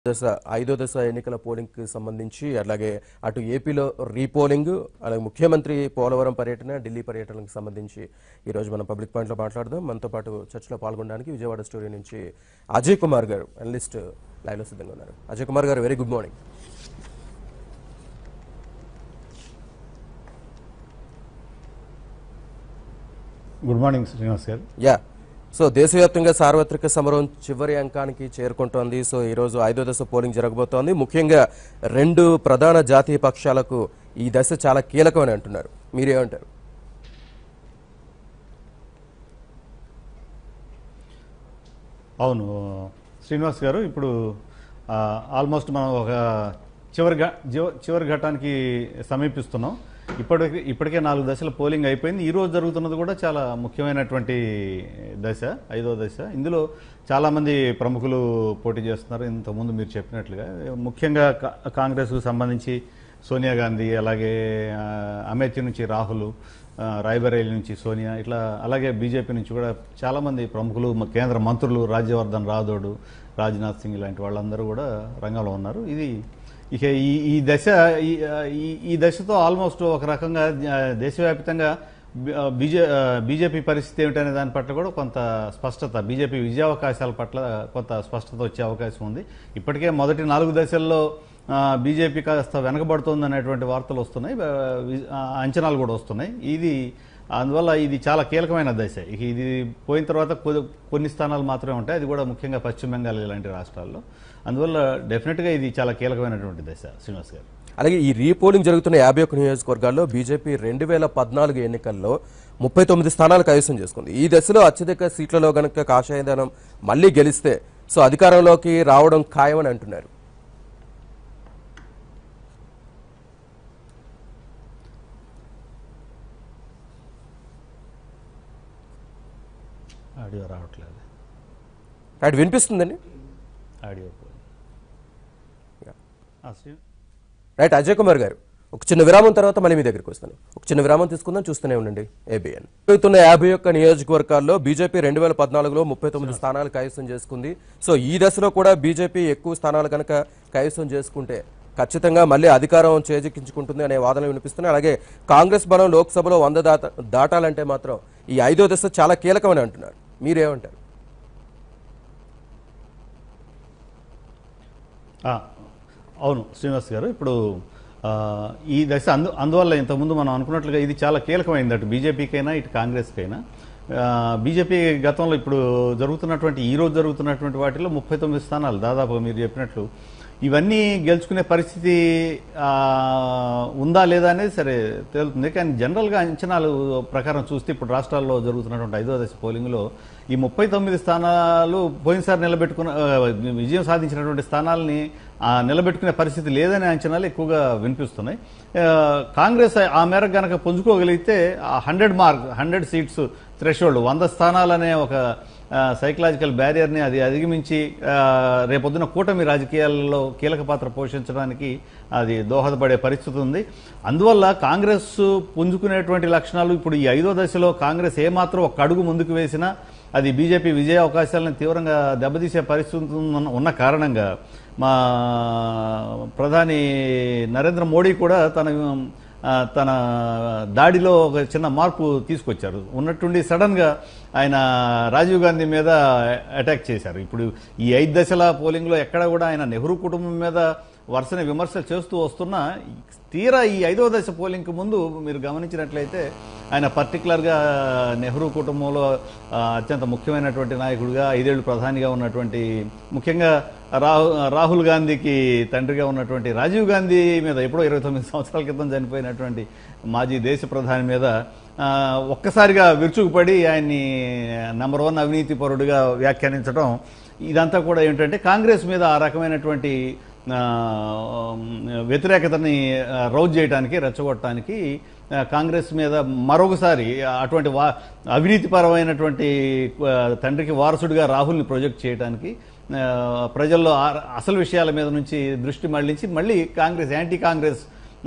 దశ ఐదో దశ ఎన్నికల పోలింగ్ కి సంబంధించి అలాగే అటు ఏపీలో రీపోలింగ్ అలాగే ముఖ్యమంత్రి పోలవరం పర్యటన ఢిల్లీ పర్యటనకు సంబంధించి ఈ రోజు మనం పబ్లిక్ పాయింట్ లో మాట్లాడదాం మనతో పాటు చర్చలో పాల్గొనడానికి విజయవాడ స్టూడియో నుంచి అజయ్ కుమార్ గారు అనలిస్ట్ లైవ్ లో సిద్ధంగా ఉన్నారు Ajay Kumar garu very good morning good morning Srinivas garu yeah so దేశవ్యాప్తంగా సార్వత్రిక సమరం చివరి అంకానికి చేరుకుంటోంది సో ఈ రోజు ఐదో దశ పోలింగ్ జరగబోతోంది ముఖ్యంగా రెండు ప్రధాన జాతీయ పక్షాలకు ఈ దశ చాలా కీలకమని అంటున్నారు మీరేమంటారు అవును శ్రీనివాస్ గారు ఇప్పుడు ఆ, ఆల్మోస్ట్ మనం ఒక చివరి ఘ- జివ- చివరి ఘట్టానికి సమీపిస్తున్నాం ఇప్పటికి ఇప్పటికే నాలుగు దశల పోలింగ్ అయిపోయింది ఈ రోజు జరుగుతున్నది కూడా చాలా ముఖ్యమైనటువంటి దశ ఐదో దశ ఇందులో చాలామంది ప్రముఖులు పోటీ చేస్తున్నారు ఇంతకుముందు మీరు చెప్పినట్లుగా ముఖ్యంగా కా- కాంగ్రెస్కు సంబంధించి సోనియా గాంధీ అలాగే ఆ, అమేథీ నుంచి రాహుల్ ఆ, రాయ్బరేలీ నుంచి సోనియా ఇట్లా అలాగే బీజేపీ నుంచి కూడా చాలామంది ప్రముఖులు మ- కేంద్ర మంత్రులు రాజ్యవర్ధన్ రాథోడ్ రాజ్నాథ్ సింగ్ ఇలాంటి వాళ్ళందరూ కూడా రంగంలో ఉన్నారు ఇది ఇక ఈ ఈ దశ ఈ ఈ- ఈ దశతో ఆల్మోస్ట్ ఒక రకంగా ఆ, దేశవ్యాప్తంగా బి- ఆ, బీజే ఆ, బీజేపీ పరిస్థితి ఏమిటనే దాని పట్ల కూడా కొంత స్పష్టత బీజేపీ విజయావకాశాల పట్ల కొంత స్పష్టత వచ్చే అవకాశం ఉంది ఇప్పటికే మొదటి నాలుగు దశల్లో ఆ, బీజేపీ కాస్త వెనకబడుతోంది అనేటువంటి వార్తలు వస్తున్నాయి ఆ, వి- ఆ, అంచనాలు కూడా వస్తున్నాయి ఇది అందువల్ల ఇది చాలా కీలకమైన దశ ఇక ఇది పోయిన తర్వాత కొ- కొన్ని స్థానాలు మాత్రమే ఉంటాయి అది కూడా ముఖ్యంగా పశ్చిమ బెంగాల్ ఇలాంటి రాష్ట్రాల్లో అందువల్ల డెఫినెట్గా ఇది చాలా కీలకమైనటువంటి దశ శ్రీనివాస్ గారు అలాగే ఈ రీపోలింగ్ జరుగుతున్న యాభై ఒక్క నియోజకవర్గాల్లో బీజేపీ రెండు వేల పద్నాలుగు ఎన్నికల్లో ముప్పై తొమ్మిది స్థానాలు కైవసం చేసుకుంది ఈ దశలో అత్యధిక సీట్లలో గనక కాషాయదనం మళ్ళీ గెలిస్తే సో అధికారంలోకి రావడం ఖాయమని అంటున్నారు ఆడియో రావట్లేదు అటు వినిపిస్తుందండి ఆడియో పోయింది. ఆ, శ్రీ రైట్ అజయ్ కుమార్ గారు ఒక చిన్న విరామం తర్వాత మళ్ళీ మీ దగ్గరికి వస్తాను ఒక చిన్న విరామం తీసుకుందాం చూస్తూనే ఉండండి ఏబిఎన్ జరుగుతున్న యాభై ఒక్క నియోజకవర్గాల్లో బీజేపీ రెండు వేల పద్నాలుగులో ముప్పై తొమ్మిది స్థానాలు కైవసం చేసుకుంది సో ఈ దశలో కూడా బీజేపీ ఎక్కువ స్థానాలు కనుక కైవసం చేసుకుంటే ఖచ్చితంగా మళ్ళీ అధికారం చేజిక్కించుకుంటుంది అనే వాదనలు వినిపిస్తున్నాయి అలాగే కాంగ్రెస్ బలం లోక్సభలో వంద దాట దాటాలంటే మాత్రం ఈ ఐదో దశ చాలా కీలకమని అంటున్నారు మీరేమంటారు ఆ, అవును శ్రీనివాస్ గారు ఇప్పుడు ఆ, ఈ దశ అందు అందువల్ల ఇంతకుముందు మనం అనుకున్నట్లుగా ఇది చాలా కీలకమైంది అటు బీజేపీకైనా ఇటు కాంగ్రెస్కైనా ఆ, బీజేపీ గతంలో ఇప్పుడు జరుగుతున్నటువంటి ఈ రోజు జరుగుతున్నటువంటి వాటిలో ముప్పై తొమ్మిది స్థానాలు దాదాపుగా మీరు చెప్పినట్లు ఇవన్నీ గెలుచుకునే పరిస్థితి ఆ, ఉందా లేదా అనేది సరే తేలుతుంది కానీ జనరల్గా అంచనాలు ప్రకారం చూస్తే ఇప్పుడు రాష్ట్రాల్లో జరుగుతున్నటువంటి ఐదో దశ పోలింగ్లో ఈ ముప్పై తొమ్మిది స్థానాలు పోయినసారి నిలబెట్టుకున్న ఆ, విజయం సాధించినటువంటి స్థానాలని ఆ, నిలబెట్టుకునే పరిస్థితి లేదనే అంచనాలు ఎక్కువగా వినిపిస్తున్నాయి ఆ, కాంగ్రెస్ ఆ మేరకు గనక పుంజుకోగలిగితే ఆ hundred mark hundred seats threshold వంద స్థానాలనే ఒక సైకలాజికల్ బ్యారియర్ని అది అధిగమించి ఆ, రేపొద్దున కూటమి రాజకీయాల్లో కీలక పాత్ర పోషించడానికి అది దోహదపడే పరిస్థితి ఉంది అందువల్ల కాంగ్రెస్ పుంజుకునేటువంటి లక్షణాలు ఇప్పుడు ఈ ఐదో దశలో కాంగ్రెస్ ఏమాత్రం ఒక అడుగు ముందుకు వేసినా అది బీజేపీ విజయ అవకాశాలను తీవ్రంగా దెబ్బతీసే పరిస్థితి ఉన్న- ఉన్న కారణంగా మా ప్రధాని నరేంద్ర మోడీ కూడా తన ఆ, తన దాడిలో ఒక చిన్న మార్పు తీసుకొచ్చారు ఉన్నట్టుండి సడన్ గా ఆయన రాజీవ్ గాంధీ మీద అటాక్ చేశారు ఇప్పుడు ఈ ఐదు దశల పోలింగ్ లో ఎక్కడ కూడా ఆయన నెహ్రూ కుటుంబం మీద వరుసని విమర్శలు చేస్తూ వస్తున్నా తీరా ఈ ఐదవ దశ పోలింగ్ కు ముందు మీరు గమనించినట్లయితే ఆయన పర్టికులర్గా నెహ్రూ కుటుంబంలో ఆ, అత్యంత ముఖ్యమైనటువంటి నాయకుడిగా ఐదేళ్లు ప్రధానిగా ఉన్నటువంటి ముఖ్యంగా రాహు రాహుల్ గాంధీకి తండ్రిగా ఉన్నటువంటి రాజీవ్ గాంధీ మీద ఎప్పుడో ఇరవై తొమ్మిది సంవత్సరాల క్రితం చనిపోయినటువంటి మాజీ దేశ ప్రధాని మీద ఆ, ఒక్కసారిగా విరుచుకుపడి ఆయన్ని నంబర్ వన్ అవినీతి పరుడుగా వ్యాఖ్యానించడం ఇదంతా కూడా ఏంటంటే కాంగ్రెస్ మీద ఆ రకమైనటువంటి ఆ, వ్యతిరేకతని ఆ, రౌజ్ చేయడానికి రెచ్చగొట్టడానికి ఆ, కాంగ్రెస్ మీద మరొకసారి అటువంటి వా అవినీతిపరమైనటువంటి ఆ, తండ్రికి వారసుడిగా రాహుల్ని ప్రొజెక్ట్ చేయడానికి ఆ, ప్రజల్లో ఆ- అసలు విషయాల మీద నుంచి దృష్టి మళ్లించి మళ్ళీ Congress anti Congress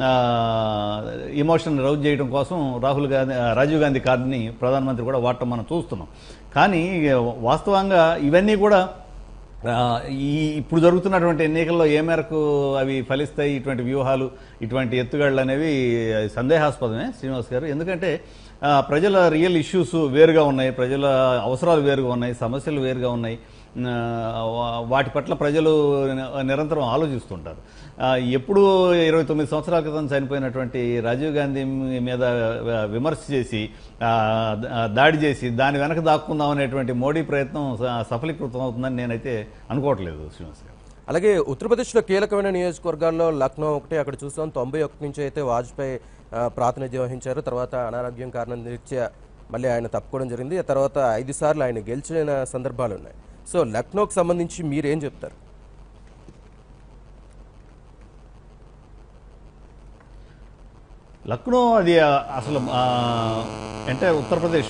emotion rouse చేయడం కోసం రాహుల్ గాంధీ ఆ, రాజీవ్ గాంధీ కార్డుని ప్రధానమంత్రి కూడా వాడటం మనం చూస్తున్నాం కానీ వాస్తవంగా ఇవన్నీ కూడా ఆ, ఈ ఇప్పుడు జరుగుతున్నటువంటి ఎన్నికల్లో ఏ మేరకు అవి ఫలిస్తాయి ఇటువంటి వ్యూహాలు ఇటువంటి ఎత్తుగడలు అనేవి సందేహాస్పదమే శ్రీనివాస్ గారు ఎందుకంటే ఆ, ప్రజల రియల్ ఇష్యూస్ వేరుగా ఉన్నాయి ప్రజల అవసరాలు వేరుగా ఉన్నాయి సమస్యలు వేరుగా ఉన్నాయి ఆ, వా- వాటి పట్ల ప్రజలు ని- నిరంతరం ఆలోచిస్తుంటారు ఆ, ఎప్పుడు ఇరవై తొమ్మిది సంవత్సరాల క్రితం చనిపోయినటువంటి రాజీవ్ గాంధీ మీద విమర్శ చేసి ఆ, ద- దాడి చేసి దాని వెనక దాక్కుందాం అనేటువంటి మోడీ ప్రయత్నం స- సఫలీకృతం అవుతుందని నేనైతే అనుకోవట్లేదు శ్రీనివాస్ గారు అలాగే ఉత్తరప్రదేశ్లో కీలకమైన నియోజకవర్గాల్లో లక్నో ఒకటి అక్కడ చూసాం తొంభై ఒకటి నుంచి అయితే వాజ్పేయి ఆ, ప్రాతినిధ్యం వహించారు తర్వాత అనారోగ్యం కారణం రీత్యా మళ్ళీ ఆయన తప్పుకోవడం జరిగింది ఆ తర్వాత ఐదు సార్లు ఆయన గెలిచిన సందర్భాలు ఉన్నాయి సో లక్నోకి సంబంధించి మీరేం చెప్తారు లక్నో అది ఆ, అసలు ఆ, అంటే ఉత్తరప్రదేశ్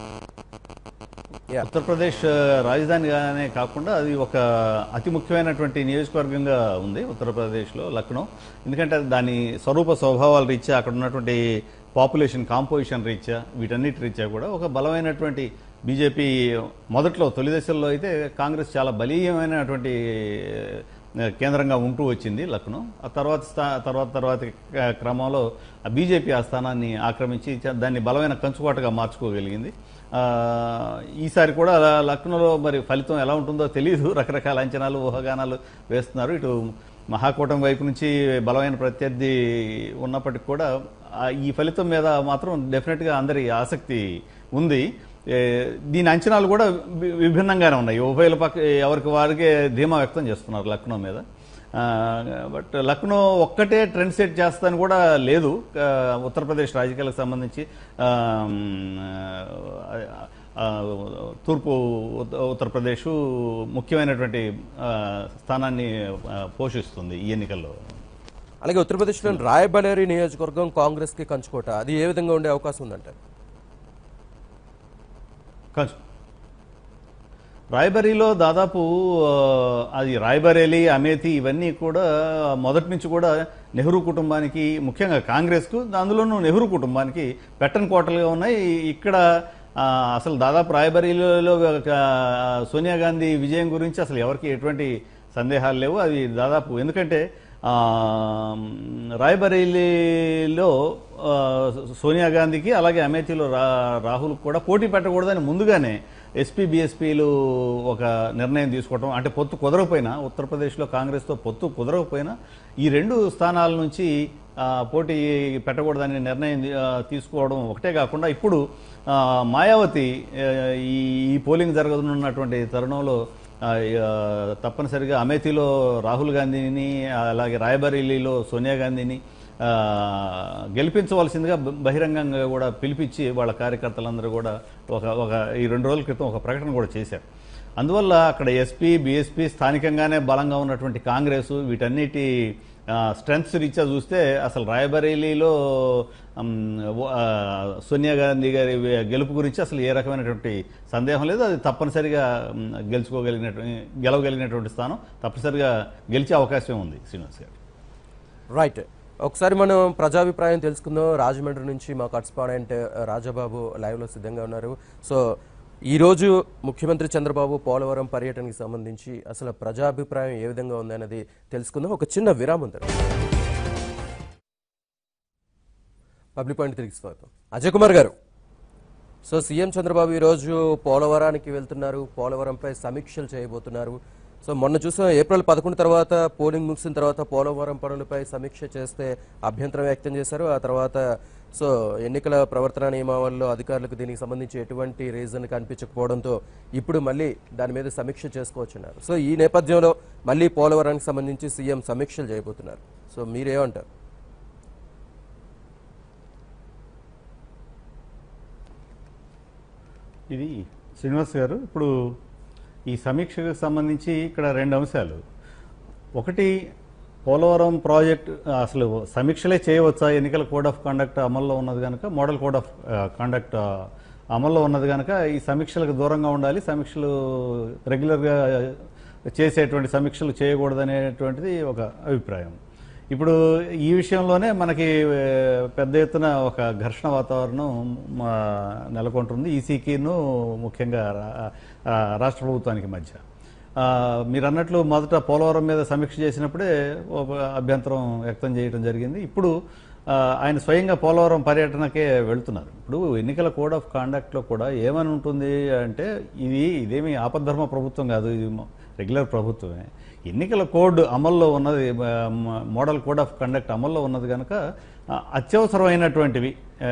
యా ఉత్తరప్రదేశ్ రాజధానిగానే కాకుండా అది ఒక అతి ముఖ్యమైనటువంటి నియోజకవర్గంగా ఉంది ఉత్తరప్రదేశ్లో లక్నో ఎందుకంటే దాని స్వరూప స్వభావాల రీత్యా అక్కడ ఉన్నటువంటి పాపులేషన్ కాంపోజిషన్ రీత్యా వీటన్నిటి రీత్యా కూడా ఒక బలమైనటువంటి బీజేపీ మొదట్లో తొలి దశల్లో అయితే కాంగ్రెస్ చాలా బలీయమైనటువంటి ఆ, కేంద్రంగా ఉంటూ వచ్చింది లక్నో ఆ తర్వాత స్థా- తర్వాత తర్వాత క- క్రమంలో ఆ బీజేపీ ఆ స్థానాన్ని ఆక్రమించి చ- దాన్ని బలమైన కంచుకోటగా మార్చుకోగలిగింది ఆ, ఈసారి కూడా ల- లక్నోలో మరి ఫలితం ఎలా ఉంటుందో తెలియదు రకరకాల అంచనాలు ఊహాగానాలు వేస్తున్నారు ఇటు మహాకూటమి వైపు నుంచి బలమైన ప్రత్యర్థి ఉన్నప్పటికీ కూడా ఆ, ఈ ఫలితం మీద మాత్రం డెఫినెట్గా అందరి ఆసక్తి ఉంది ఏ, దీని అంచనాలు కూడా వి- విభిన్నంగానే ఉన్నాయి ఉభయల పక్క ఎవరికి వారికే ధీమా వ్యక్తం చేస్తున్నారు లక్నో మీద ఆ, బట్ లక్నో ఒక్కటే ట్రెండ్ సెట్ చేస్తాను కూడా లేదు ఆ, ఉత్తరప్రదేశ్ రాజకీయాలకు సంబంధించి ఆ, ఆ, తూర్పు ఉత్త- ఉత్తరప్రదేశ్ ముఖ్యమైనటువంటి ఆ, స్థానాన్ని ఆ, పోషిస్తుంది ఈ ఎన్నికల్లో అలాగే ఉత్తరప్రదేశ్లో రాయబరేలి నియోజకవర్గం కాంగ్రెస్కి కంచుకోట అది ఏ విధంగా ఉండే అవకాశం ఉందంటారు కొంచెం రాయబరీలో దాదాపు ఆ, అది రాయబరేలి అమేథీ ఇవన్నీ కూడా మొదటి నుంచి కూడా నెహ్రూ కుటుంబానికి ముఖ్యంగా కాంగ్రెస్కు అందులోనూ నెహ్రూ కుటుంబానికి పెట్టని కోటలుగా ఉన్నాయి ఇక్కడ ఆ, అసలు దాదాపు రాయబరీలో ఒక, సోనియా గాంధీ విజయం గురించి అసలు ఎవరికి ఎటువంటి సందేహాలు లేవు అది దాదాపు ఎందుకంటే ఆ, రాయబరేలీలో ఆ, సోనియా గాంధీకి అలాగే అమేథీలో రా రాహుల్ కూడా పోటీ పెట్టకూడదని ముందుగానే ఎస్పీ బీఎస్పీలు ఒక నిర్ణయం తీసుకోవడం అంటే పొత్తు కుదరకపోయినా ఉత్తరప్రదేశ్లో కాంగ్రెస్తో పొత్తు కుదరకపోయినా ఈ రెండు స్థానాల నుంచి ఆ, పోటీ పెట్టకూడదని నిర్ణయం ఆ, తీసుకోవడం ఒకటే కాకుండా ఇప్పుడు ఆ, మాయావతి ఆ, ఈ ఈ పోలింగ్ జరగనున్నటువంటి తరుణంలో ఆ, ఆ, తప్పనిసరిగా అమేథీలో రాహుల్ గాంధీని అలాగే రాయబరేలీలో సోనియా గాంధీని ఆ, గెలిపించవలసిందిగా బ- బహిరంగంగా కూడా పిలిపించి వాళ్ళ కార్యకర్తలందరూ కూడా ఒక ఒక ఈ రెండు రోజుల క్రితం ఒక ప్రకటన కూడా చేశారు అందువల్ల అక్కడ ఎస్పీ బీఎస్పీ స్థానికంగానే బలంగా ఉన్నటువంటి కాంగ్రెస్ వీటన్నిటి స్ట్రెంగ్స్ రీత్యా చూస్తే అసలు రాయబరేలీలో ఉమ్, ఓ- ఆ, సోనియా గాంధీ గారి గెలుపు గురించి అసలు ఏ రకమైనటువంటి సందేహం లేదు అది తప్పనిసరిగా ఉమ్, గెలుచుకోగలిగినటువంటి గెలవగలిగినటువంటి స్థానం తప్పనిసరిగా గెలిచే అవకాశం ఉంది శ్రీనివాస్ గారు రైట్ ఒకసారి మనం ప్రజాభిప్రాయం తెలుసుకుందాం రాజమండ్రి నుంచి మా కట్స్పాడెంట్ రాజాబాబు లైవ్లో సిద్ధంగా ఉన్నారు సో ఈరోజు ముఖ్యమంత్రి చంద్రబాబు పోలవరం పర్యటనకి సంబంధించి అసలు ప్రజాభిప్రాయం ఏ విధంగా ఉందన్నది తెలుసుకుందాం ఒక చిన్న విరామం తర్వాత పబ్లిక్ పాయింట్ తిరిగి స్వాగతం అజయ్ కుమార్ గారు సో సీఎం చంద్రబాబు ఈరోజు పోలవరానికి వెళ్తున్నారు పోలవరంపై సమీక్షలు చేయబోతున్నారు సో మొన్న చూసాం ఏప్రిల్ పదకొండు తర్వాత పోలింగ్ ముగిసిన తర్వాత పోలవరం పనులపై సమీక్ష చేస్తే అభ్యంతరం వ్యక్తం చేశారు ఆ తర్వాత సో ఎన్నికల ప్రవర్తన నియమావళిలో అధికారులకు దీనికి సంబంధించి ఎటువంటి రీజన్ కనిపించకపోవడంతో ఇప్పుడు మళ్ళీ దాని మీద సమీక్ష చేసుకోవచ్చున్నారు సో ఈ నేపథ్యంలో మళ్ళీ పోలవరానికి సంబంధించి సీఎం సమీక్షలు చేయబోతున్నారు సో మీరేమంటారు ఇది శ్రీనివాస్ గారు ఇప్పుడు ఈ సమీక్షకు సంబంధించి ఇక్కడ రెండు అంశాలు ఒకటి పోలవరం ప్రాజెక్ట్ అసలు సమీక్షలే చేయవచ్చా ఎన్నికల కోడ్ ఆఫ్ కండక్ట్ అమల్లో ఉన్నది కనుక మోడల్ కోడ్ ఆఫ్ కండక్ట్ అమల్లో ఉన్నది కనుక ఈ సమీక్షలకు దూరంగా ఉండాలి సమీక్షలు రెగ్యులర్గా చేసేటువంటి సమీక్షలు చేయకూడదనేటువంటిది ఒక అభిప్రాయం ఇప్పుడు ఈ విషయంలోనే మనకి ఏ, పెద్ద ఎత్తున ఒక ఘర్షణ వాతావరణం మా నెలకొంటుంది ఈసీకిను ముఖ్యంగా రా- ఆ, రాష్ట్ర ప్రభుత్వానికి మధ్య ఆ, మీరు అన్నట్లు మొదట పోలవరం మీద సమీక్ష చేసినప్పుడే ఒక అభ్యంతరం వ్యక్తం చేయడం జరిగింది ఇప్పుడు ఆ, ఆయన స్వయంగా పోలవరం పర్యటనకే వెళ్తున్నారు ఇప్పుడు ఎన్నికల కోడ్ ఆఫ్ కాండక్ట్లో కూడా ఏమని ఉంటుంది అంటే ఇది ఇదేమి ఆపద్ధర్మ ప్రభుత్వం కాదు ఇది మొ- రెగ్యులర్ ప్రభుత్వమే ఎన్నికల కోడ్ అమల్లో ఉన్నది ఆ, మ- మోడల్ కోడ్ ఆఫ్ కండక్ట్ అమల్లో ఉన్నది కనుక ఆ, అత్యవసరమైనటువంటివి ఆ,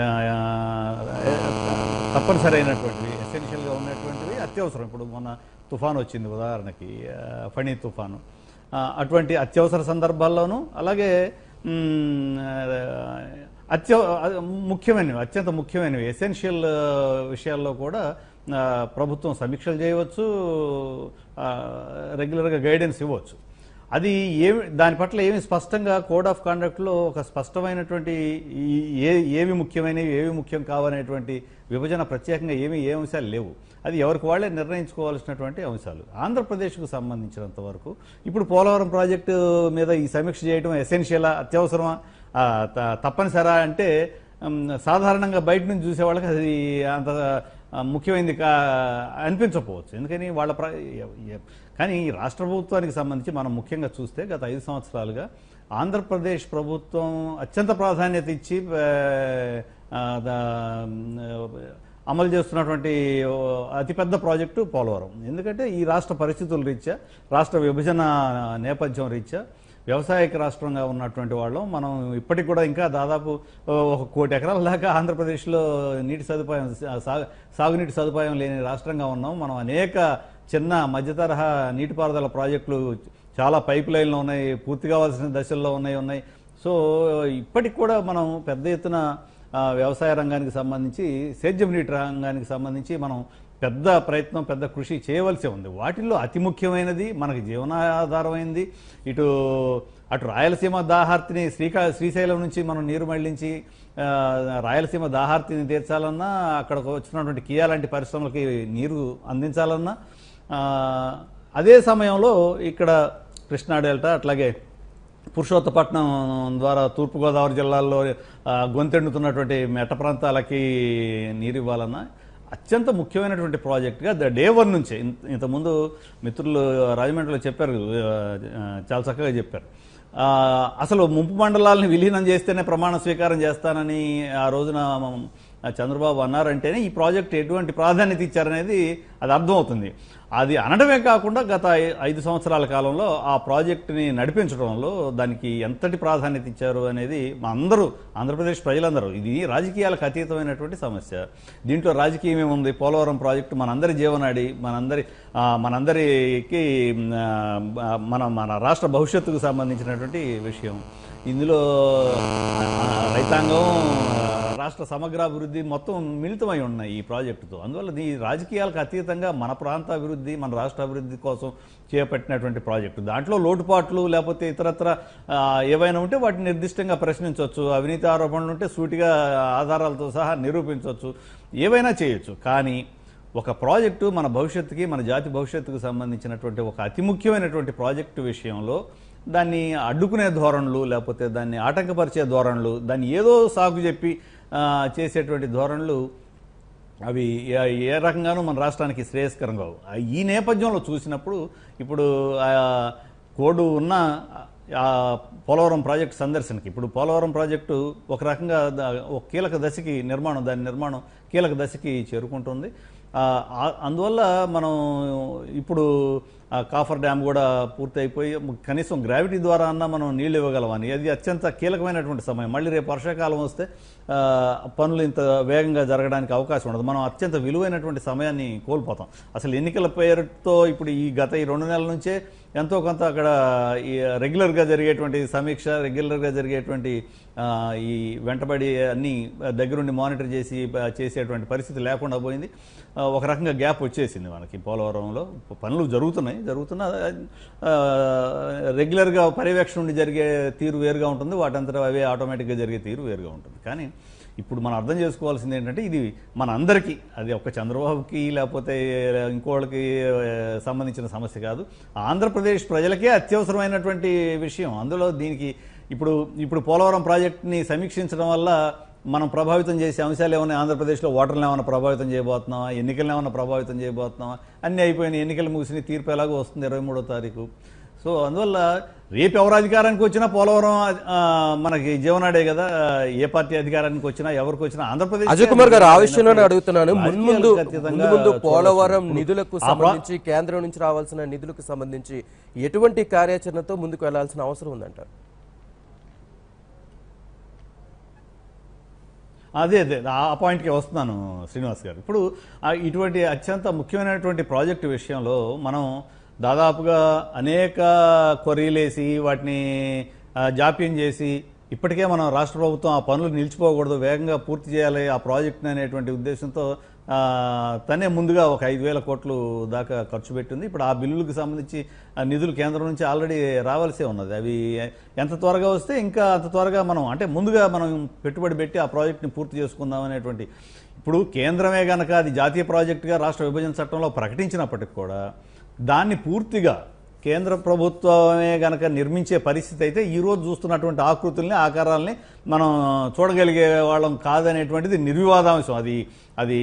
తప్పనిసరి అయినటువంటివి ఎసెన్షియల్గా ఉన్నటువంటివి అత్యవసరం ఇప్పుడు మొన్న తుఫాన్ వచ్చింది ఉదాహరణకి ఆ, ఫణి తుఫాను ఆ, అటువంటి అత్యవసర సందర్భాల్లోనూ అలాగే మ్, ఆ, అత్య ఆ, ముఖ్యమైనవి అత్యంత ముఖ్యమైనవి ఎసెన్షియల్ విషయాల్లో కూడా ఆ, ప్రభుత్వం సమీక్షలు చేయవచ్చు ఆ, రెగ్యులర్గా గైడెన్స్ ఇవ్వచ్చు అది ఏమి దాని పట్ల ఏమి స్పష్టంగా కోడ్ ఆఫ్ కాండక్ట్లో ఒక స్పష్టమైనటువంటి ఈ- ఏ ఏవి ముఖ్యమైనవి ఏవి ముఖ్యం కావనేటువంటి విభజన ప్రత్యేకంగా ఏమి ఏ అంశాలు లేవు అది ఎవరికి వాళ్ళే నిర్ణయించుకోవాల్సినటువంటి అంశాలు ఆంధ్రప్రదేశ్కు సంబంధించినంత వరకు ఇప్పుడు పోలవరం ప్రాజెక్టు మీద ఈ సమీక్ష చేయడం ఎసెన్షియలా అత్యవసరమా ఆ, త- తప్పనిసరా అంటే ఉమ్, సాధారణంగా బయట నుంచి చూసే వాళ్ళకి అది అంత ఆ, ముఖ్యమైనది కా అనిపించకపోవచ్చు ఎందుకని వాళ్ళ ప్ర ఎ- ఎ- కానీ ఈ రాష్ట్ర ప్రభుత్వానికి సంబంధించి మనం ముఖ్యంగా చూస్తే గత ఐదు సంవత్సరాలుగా ఆంధ్రప్రదేశ్ ప్రభుత్వం అత్యంత ప్రాధాన్యత ఇచ్చి ఆ, ఆ, దా- అమలు చేస్తున్నటువంటి ఓ అతిపెద్ద ప్రాజెక్టు పోలవరం ఎందుకంటే ఈ రాష్ట్ర పరిస్థితుల రీత్యా రాష్ట్ర విభజన నేపథ్యం రీత్యా వ్యవసాయక రాష్ట్రంగా ఉన్నటువంటి వాళ్ళం మనం ఇప్పటికి కూడా ఇంకా దాదాపు ఓ, ఒక కోటి ఎకరాల దాకా ఆంధ్రప్రదేశ్లో నీటి సదుపాయం సా- సాగునీటి సదుపాయం లేని రాష్ట్రంగా ఉన్నాం మనం అనేక చిన్న మధ్య తరహా నీటిపారుదల ప్రాజెక్టులు చాలా పైప్ లైన్లు ఉన్నాయి పూర్తి కావాల్సిన దశల్లో ఉన్నాయి ఉన్నాయి సో ఇప్పటికి కూడా మనం పెద్ద ఎత్తున ఆ, వ్యవసాయ రంగానికి సంబంధించి సేద్యం నీటి రంగానికి సంబంధించి మనం పెద్ద ప్రయత్నం పెద్ద కృషి చేయవలసి ఉంది వాటిల్లో అతి ముఖ్యమైనది మనకి జీవనాధారమైంది ఇటు అటు రాయలసీమ దాహార్తిని శ్రీకా శ్రీశైలం నుంచి మనం నీరు మళ్లించి ఆ, రాయలసీమ దాహార్తిని తీర్చాలన్నా అక్కడికి వచ్చినటువంటి కియా లాంటి పరిశ్రమలకి నీరు అందించాలన్నా ఆ, అదే సమయంలో ఇక్కడ కృష్ణా డెల్టా అట్లాగే పురుషోత్తపట్నం ద్వారా తూర్పుగోదావరి జిల్లాల్లో ఆ, గొంతెండుతున్నటువంటి మెట్ట ప్రాంతాలకి నీరు ఇవ్వాలన్నా అత్యంత ముఖ్యమైనటువంటి ప్రాజెక్ట్గా ద డే వన్ నుంచే ఇంత- ఇంతకుముందు మిత్రులు రాజమండ్రిలో చెప్పారు ఆ, చాలా చక్కగా చెప్పారు ఆ, అసలు ముంపు మండలాలను విలీనం చేస్తేనే ప్రమాణ స్వీకారం చేస్తానని ఆ రోజున ఆ, చంద్రబాబు అన్నారంటేనే ఈ ప్రాజెక్ట్ ఎటువంటి ప్రాధాన్యత ఇచ్చారనేది అది అర్థమవుతుంది అది అనడమే కాకుండా గత ఐ- ఐదు సంవత్సరాల కాలంలో ఆ ప్రాజెక్టుని నడిపించడంలో దానికి ఎంతటి ప్రాధాన్యత ఇచ్చారు అనేది మా అందరూ ఆంధ్రప్రదేశ్ ప్రజలందరూ ఇది రాజకీయాలకు అతీతమైనటువంటి సమస్య దీంట్లో రాజకీయం ఏముంది పోలవరం ప్రాజెక్టు మనందరి జీవనాడి మనందరి ఆ, మనందరికి మ్, ఆ, మన మన రాష్ట్ర భవిష్యత్తుకు సంబంధించినటువంటి విషయం ఇందులో ఆ, రైతాంగం ఆ, రాష్ట్ర సమగ్రాభివృద్ధి మొత్తం మిళితమై ఉన్నాయి ఈ ప్రాజెక్టుతో అందువల్ల ఈ రాజకీయాలకు అతీతంగా మన ప్రాంత అభివృద్ధి మన రాష్ట్ర అభివృద్ధి కోసం చేపట్టినటువంటి ప్రాజెక్టు దాంట్లో లోటుపాట్లు లేకపోతే ఇతరత్ర ఆ, ఏవైనా ఉంటే వాటిని నిర్దిష్టంగా ప్రశ్నించవచ్చు అవినీతి ఆరోపణలు ఉంటే సూటిగా ఆధారాలతో సహా నిరూపించవచ్చు ఏవైనా చేయొచ్చు కానీ ఒక ప్రాజెక్టు మన భవిష్యత్తుకి మన జాతి భవిష్యత్తుకు సంబంధించినటువంటి ఒక అతి ముఖ్యమైనటువంటి ప్రాజెక్టు విషయంలో దాన్ని అడ్డుకునే ధోరణులు లేకపోతే దాన్ని ఆటంకపరిచే ధోరణులు దాన్ని ఏదో సాగు చెప్పి ఆ, చేసేటువంటి ధోరణులు అవి ఏ- ఏ రకంగానూ మన రాష్ట్రానికి శ్రేయస్కరం కావు ఆ, ఈ నేపథ్యంలో చూసినప్పుడు ఇప్పుడు ఆ, కోడు ఉన్న ఆ పోలవరం ప్రాజెక్టు సందర్శనకి ఇప్పుడు పోలవరం ప్రాజెక్టు ఒక రకంగా ద- ఒక కీలక దశకి నిర్మాణం దాని నిర్మాణం కీలక దశకి చేరుకుంటుంది ఆ, ఆ- అందువల్ల మనం ఇప్పుడు ఆ కాఫర్ డ్యామ్ కూడా పూర్తయిపోయి కనీసం గ్రావిటీ ద్వారా అన్నా మనం నీళ్లు ఇవ్వగలమని అది అత్యంత కీలకమైనటువంటి సమయం మళ్ళీ రేపు వర్షాకాలం వస్తే ఆ, పనులు ఇంత వేగంగా జరగడానికి అవకాశం ఉండదు మనం అత్యంత విలువైనటువంటి సమయాన్ని కోల్పోతాం అసలు ఎన్నికల పేరుతో ఇప్పుడు ఈ గత ఈ రెండు నెలల నుంచే ఎంతో కొంత అక్కడ ఈ రెగ్యులర్గా జరిగేటువంటి సమీక్ష రెగ్యులర్గా జరిగేటువంటి ఆ, ఈ వెంటబడి అన్ని దగ్గరుండి మానిటర్ చేసి ఆ, చేసేటువంటి పరిస్థితి లేకుండా పోయింది ఆ, ఒక రకంగా గ్యాప్ వచ్చేసింది మనకి పోలవరంలో పనులు జరుగుతున్నాయి జరుగుతున్నా ఆ, రెగ్యులర్గా పర్యవేక్షణ నుండి జరిగే తీరు వేరుగా ఉంటుంది వాటంతటా అవే ఆటోమేటిక్గా జరిగే తీరు వేరుగా ఉంటుంది కానీ ఇప్పుడు మనం అర్థం చేసుకోవాల్సింది ఏంటంటే ఇది మన అందరికీ అది ఒక చంద్రబాబుకి లేకపోతే ఇంకోళ్ళకి ఆ, సంబంధించిన సమస్య కాదు ఆంధ్రప్రదేశ్ ప్రజలకే అత్యవసరమైనటువంటి విషయం అందులో దీనికి ఇప్పుడు ఇప్పుడు పోలవరం ప్రాజెక్ట్ని సమీక్షించడం వల్ల మనం ప్రభావితం చేసే అంశాలు ఏమైనా ఆంధ్రప్రదేశ్లో ఓటర్లు ఏమైనా ప్రభావితం చేయబోతున్నావా ఎన్నికలను ఏమైనా ప్రభావితం చేయబోతున్నావా అన్నీ అయిపోయినాయి ఎన్నికలు ముగిసిన తీర్పు ఎలాగో వస్తుంది ఇరవై మూడో తారీఖు సో అందువల్ల రేపు ఎవరు అధికారానికి వచ్చినా పోలవరం ఆ, మనకి జీవనాడే కదా ఏ పార్టీ అధికారానికి వచ్చినా ఎవరికి వచ్చినా ఆంధ్రప్రదేశ్ అజయ్ కుమార్ గారు ఆ విషయంలోనే అడుగుతున్నాను మున్ముందు రాజకీయాలకు అతీతంగా ముందు ముందు పోలవరం చూడాల్సింది. నిధులకు ఆ ప్రా- సంబంధించి కేంద్రం నుంచి రావాల్సిన నిధులకు సంబంధించి ఎటువంటి కార్యాచరణతో ముందుకు వెళ్లాల్సిన అవసరం ఉందంటారు అదే అదే ఆ పాయింట్కి వస్తున్నాను శ్రీనివాస్ గారు ఇప్పుడు ఆ ఇటువంటి అత్యంత ముఖ్యమైనటువంటి ప్రాజెక్టు విషయంలో మనం దాదాపుగా అనేక కొరీలేసి వాటిని ఆ, జాప్యం చేసి ఇప్పటికే మనం రాష్ట్ర ప్రభుత్వం ఆ పనులు నిలిచిపోకూడదు వేగంగా పూర్తి చేయాలి ఆ ప్రాజెక్టుని అనేటువంటి ఉద్దేశంతో ఆ, తనే ముందుగా ఒక ఐదు వేల కోట్లు దాకా ఖర్చు పెట్టింది ఇప్పుడు ఆ బిల్లులకు సంబంధించి ఆ నిధులు కేంద్రం నుంచి ఆల్రెడీ రావాల్సే ఉన్నది అవి ఎంత త్వరగా వస్తే ఇంకా అంత త్వరగా మనం అంటే ముందుగా మనం పెట్టుబడి పెట్టి ఆ ప్రాజెక్ట్ని పూర్తి చేసుకుందాం అనేటువంటి ఇప్పుడు కేంద్రమే గనక అది జాతీయ ప్రాజెక్టుగా రాష్ట్ర విభజన చట్టంలో ప్రకటించినప్పటికి కూడా దాన్ని పూర్తిగా కేంద్ర ప్రభుత్వమే గనక నిర్మించే పరిస్థితి అయితే ఈ రోజు చూస్తున్నటువంటి ఆకృతుల్ని ఆకారాలని మనం చూడగలిగే వాళ్ళం కాదనేటువంటిది నిర్వివాదాంశం అది అది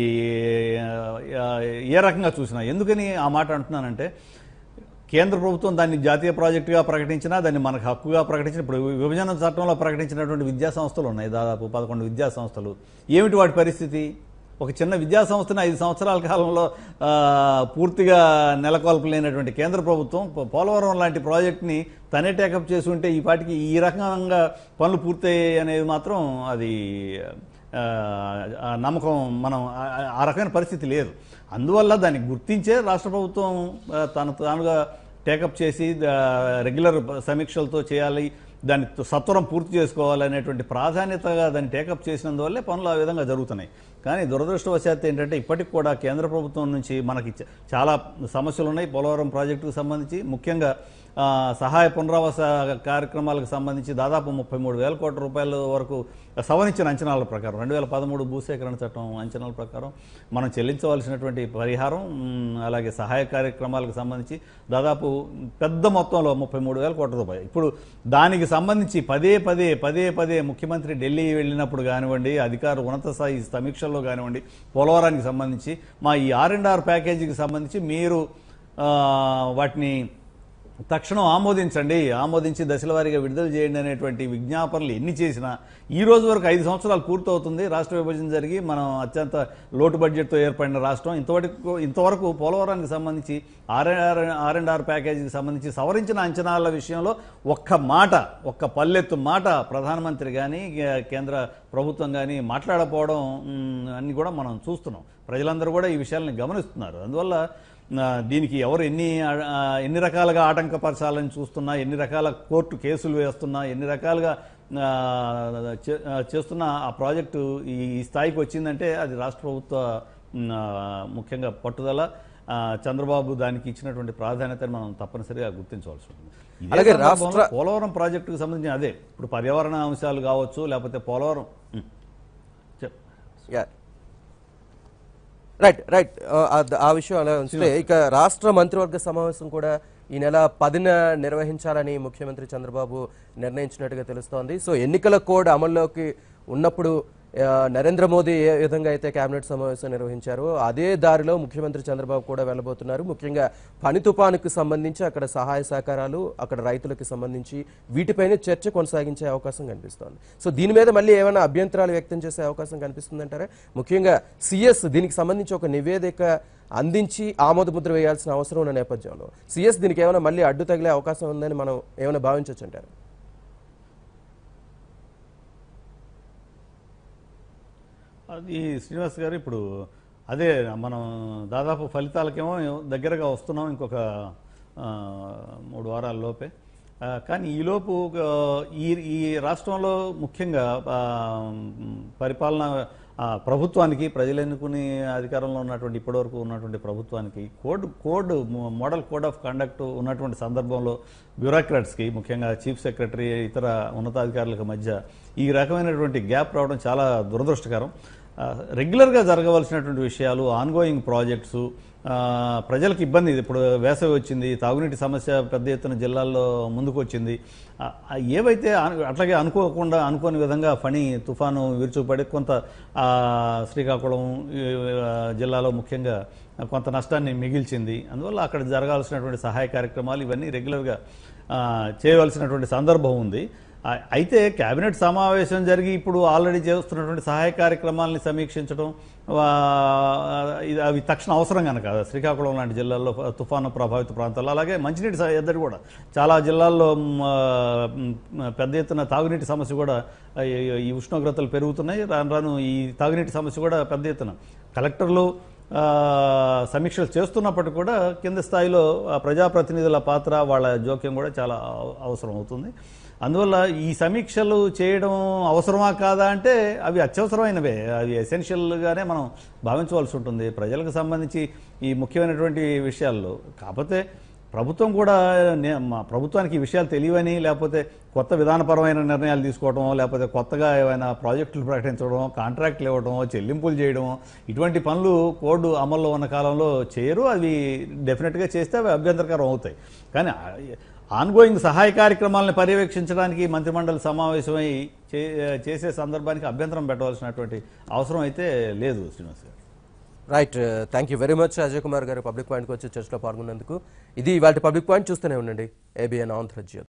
ఆ, ఏ రకంగా చూసినా ఎందుకని ఆ మాట అంటున్నానంటే కేంద్ర ప్రభుత్వం దాన్ని జాతీయ ప్రాజెక్టుగా ప్రకటించినా దాన్ని మనకు హక్కుగా ప్రకటించిన ఇప్పుడు విభజన చట్టంలో ప్రకటించినటువంటి విద్యా సంస్థలు ఉన్నాయి దాదాపు పదకొండు విద్యా సంస్థలు ఏమిటి వాటి పరిస్థితి ఒక చిన్న విద్యా సంస్థని ఐదు సంవత్సరాల కాలంలో ఆ, పూర్తిగా నెలకొల్పలేనటువంటి కేంద్ర ప్రభుత్వం పో- పోలవరం లాంటి ప్రాజెక్ట్ని తనే టేకప్ చేసి ఉంటే ఈ పాటికి ఈ రకంగా పనులు పూర్తయ్యాయి అనేది మాత్రం అది ఆ, ఆ నమ్మకం మనం ఆ- ఆ రకమైన పరిస్థితి లేదు అందువల్ల దాన్ని గుర్తించే రాష్ట్ర ప్రభుత్వం ఆ, తన తానుగా టేకప్ చేసి ఆ, రెగ్యులర్ సమీక్షలతో చేయాలి దాన్ని సత్వరం పూర్తి చేసుకోవాలనేటువంటి ప్రాధాన్యతగా దాన్ని టేకప్ చేసినందువల్లే పనులు ఆ విధంగా జరుగుతున్నాయి కానీ దురదృష్టవశాత్తు ఏంటంటే ఇప్పటికి కూడా కేంద్ర ప్రభుత్వం నుంచి మనకి చ- చాలా సమస్యలు ఉన్నాయి పోలవరం ప్రాజెక్టుకు సంబంధించి ముఖ్యంగా ఆ, సహాయ పునరావాస కార్యక్రమాలకు సంబంధించి దాదాపు ముప్పై మూడు వేల కోట్ల రూపాయల వరకు సవరించిన అంచనాల ప్రకారం రెండు వేల పదమూడు భూసేకరణ చట్టం అంచనాల ప్రకారం మనం చెల్లించవలసినటువంటి పరిహారం మ్, అలాగే సహాయ కార్యక్రమాలకు సంబంధించి దాదాపు పెద్ద మొత్తంలో ముప్పై మూడు వేల కోట్ల రూపాయలు ఇప్పుడు దానికి సంబంధించి పదే పదే పదే పదే ముఖ్యమంత్రి ఢిల్లీ వెళ్ళినప్పుడు కానివ్వండి అధికారులు ఉన్నత స్థాయి సమీక్షల్లో కానివ్వండి పోలవరానికి సంబంధించి మా ఈ ఆర్ అండ్ ఆర్ ప్యాకేజీకి సంబంధించి మీరు ఆ, వాటిని తక్షణం ఆమోదించండి ఆమోదించి దశల వారీగా విడుదల చేయండి అనేటువంటి విజ్ఞాపనలు ఎన్ని చేసినా ఈ రోజు వరకు ఐదు సంవత్సరాలు పూర్తవుతుంది రాష్ట్ర విభజన జరిగి మనం అత్యంత లోటు బడ్జెట్తో ఏర్పడిన రాష్ట్రం ఇంతవరకు ఇంతవరకు పోలవరానికి సంబంధించి ఆర్ ఆర్ అండ్ ఆర్ ప్యాకేజీకి సంబంధించి సవరించిన అంచనాల విషయంలో ఒక్క మాట ఒక్క పల్లెత్తు మాట ప్రధానమంత్రి కానీ కేంద్ర ప్రభుత్వం కానీ మాట్లాడకపోవడం మ్, అన్ని కూడా మనం చూస్తున్నాం ప్రజలందరూ కూడా ఈ విషయాలను గమనిస్తున్నారు అందువల్ల ఆ, దీనికి ఎవరు ఎన్ని ఆ, ఎన్ని రకాలుగా ఆటంకపరచాలని చూస్తున్నా ఎన్ని రకాల కోర్టు కేసులు వేస్తున్నా ఎన్ని రకాలుగా ఆ, చే- ఆ, చేస్తున్న ఆ ప్రాజెక్టు ఈ ఈ స్థాయికి వచ్చిందంటే అది రాష్ట్ర ప్రభుత్వ మ్, ఆ, ముఖ్యంగా పట్టుదల ఆ, చంద్రబాబు దానికి ఇచ్చినటువంటి ప్రాధాన్యతను మనం తప్పనిసరిగా గుర్తించవలసి ఉంటుంది ఇదే అలాగే సందర్భంలో రాష్ట్ర- పోలవరం ప్రాజెక్టుకు సంబంధించిన అదే ఇప్పుడు పర్యావరణ అంశాలు కావచ్చు లేకపోతే పోలవరం మ్. చెప్ యా రైట్ రైట్ ఆ విషయం అలా ఉంచితే ఇక రాష్ట్ర మంత్రివర్గ సమావేశం కూడా ఈ నెల పదిన నిర్వహించాలని ముఖ్యమంత్రి చంద్రబాబు నిర్ణయించినట్టుగా తెలుస్తోంది సో ఎన్నికల కోడ్ అమల్లోకి ఉన్నప్పుడు ఆ, నరేంద్ర మోదీ ఏ విధంగా అయితే కేబినెట్ సమావేశం నిర్వహించారో అదే దారిలో ముఖ్యమంత్రి చంద్రబాబు కూడా వెళ్ళబోతున్నారు ముఖ్యంగా పని తుపానుకు సంబంధించి అక్కడ సహాయ సహకారాలు అక్కడ రైతులకు సంబంధించి వీటిపైన చర్చ కొనసాగించే అవకాశం కనిపిస్తోంది సో దీని మీద మళ్ళీ ఏమైనా అభ్యంతరాలు వ్యక్తం చేసే అవకాశం కనిపిస్తుందంటారా ముఖ్యంగా సిఎస్ దీనికి సంబంధించి ఒక నివేదిక అందించి ఆమోద ముద్ర వేయాల్సిన అవసరం ఉన్న నేపథ్యంలో సిఎస్ దీనికి ఏమైనా మళ్ళీ అడ్డు తగిలే అవకాశం ఉందని మనం ఏమైనా భావించవచ్చు అంటారు అది శ్రీనివాస్ గారు ఇప్పుడు అదే మనం దాదాపు ఫలితాలకేమో దగ్గరగా వస్తున్నాం ఇంకొక ఆ, మూడు వారాల లోపే ఆ, కానీ ఈలోపు ఆ, ఈ ఈ రాష్ట్రంలో ముఖ్యంగా ఆ, పరిపాలన ఆ, ప్రభుత్వానికి ప్రజలు ఎన్నుకుని అధికారంలో ఉన్నటువంటి ఇప్పటివరకు ఉన్నటువంటి ప్రభుత్వానికి code code model code of conduct ఉన్నటువంటి సందర్భంలో బ్యూరోక్రాట్స్కి ముఖ్యంగా చీఫ్ సెక్రటరీ ఇతర ఉన్నతాధికారులకు మధ్య ఈ రకమైనటువంటి గ్యాప్ రావడం చాలా దురదృష్టకరం ఆ, రెగ్యులర్గా జరగవలసినటువంటి విషయాలు ఆన్గోయింగ్ ప్రాజెక్ట్స్ ఆ, ప్రజలకు ఇబ్బంది ఇది. ఇప్పుడు వేసవి వచ్చింది తాగునీటి సమస్య పెద్ద ఎత్తున జిల్లాల్లో ముందుకు వచ్చింది ఆ, ఆ, ఏవైతే అను- అట్లాగే అనుకోకుండా అనుకోని విధంగా ఫణి తుఫాను విరుచుకుపడి కొంత ఆ, శ్రీకాకుళం ఈ, ఆ, జిల్లాలో ముఖ్యంగా కొంత నష్టాన్ని మిగిల్చింది అందువల్ల అక్కడ జరగాల్సినటువంటి సహాయ కార్యక్రమాలు ఇవన్నీ రెగ్యులర్గా ఆ, చేయవలసినటువంటి సందర్భం ఉంది ఆ, అయితే కేబినెట్ సమావేశం జరిగి ఇప్పుడు ఆల్రెడీ చేస్తున్నటువంటి సహాయ కార్యక్రమాలని సమీక్షించడం ఆ, ఇది అవి తక్షణ అవసరం కనుక శ్రీకాకుళం లాంటి జిల్లాల్లో తుఫాను ప్రభావిత ప్రాంతాల్లో అలాగే మంచినీటి స- ఎద్దడి కూడా చాలా జిల్లాల్లో మ్, ఆ, మ్, పెద్ద ఎత్తున తాగునీటి సమస్య కూడా ఆ, ఈ- ఈ ఉష్ణోగ్రతలు పెరుగుతున్నాయి రాను రాను ఈ తాగునీటి సమస్య కూడా పెద్ద ఎత్తున కలెక్టర్లు ఆ, సమీక్షలు చేస్తున్నప్పటికీ కూడా కింద స్థాయిలో ఆ, ప్రజాప్రతినిధుల పాత్ర వాళ్ళ జోక్యం కూడా చాలా అవ- అవసరం అవుతుంది అందువల్ల ఈ సమీక్షలు చేయడం అవసరమా కాదా అంటే అవి అత్యవసరమైనవే అవి ఎసెన్షియల్గానే మనం భావించవలసి ఉంటుంది ప్రజలకు సంబంధించి ఈ ముఖ్యమైనటువంటి విషయాల్లో కాకపోతే ప్రభుత్వం కూడా నే- మా ప్రభుత్వానికి ఈ విషయాలు తెలియవని లేకపోతే కొత్త విధానపరమైన నిర్ణయాలు తీసుకోవడం లేకపోతే కొత్తగా ఏమైనా ప్రాజెక్టులు ప్రకటించడం కాంట్రాక్ట్లు ఇవ్వడం చెల్లింపులు చేయడం ఇటువంటి పనులు కోడ్ అమల్లో ఉన్న కాలంలో చేయరు అవి డెఫినెట్గా చేస్తే అవి అభ్యంతరకరం అవుతాయి కానీ ఆన్గోయింగ్ సహాయ కార్యక్రమాలను పర్యవేక్షించడానికి మంత్రిమండలి సమావేశమై చే- చేసే సందర్భానికి అభ్యంతరం పెట్టవలసినటువంటి అవసరం అయితే లేదు Srinivas garu right thank you very much Ajay Kumar garu public పాయింట్కి వచ్చి చర్చలో పాల్గొన్నందుకు ఇది ఇవాళ పబ్లిక్ పాయింట్ చూస్తూనే ఉండండి ఏబిఎన్ ఆంధ్రజ్యోతి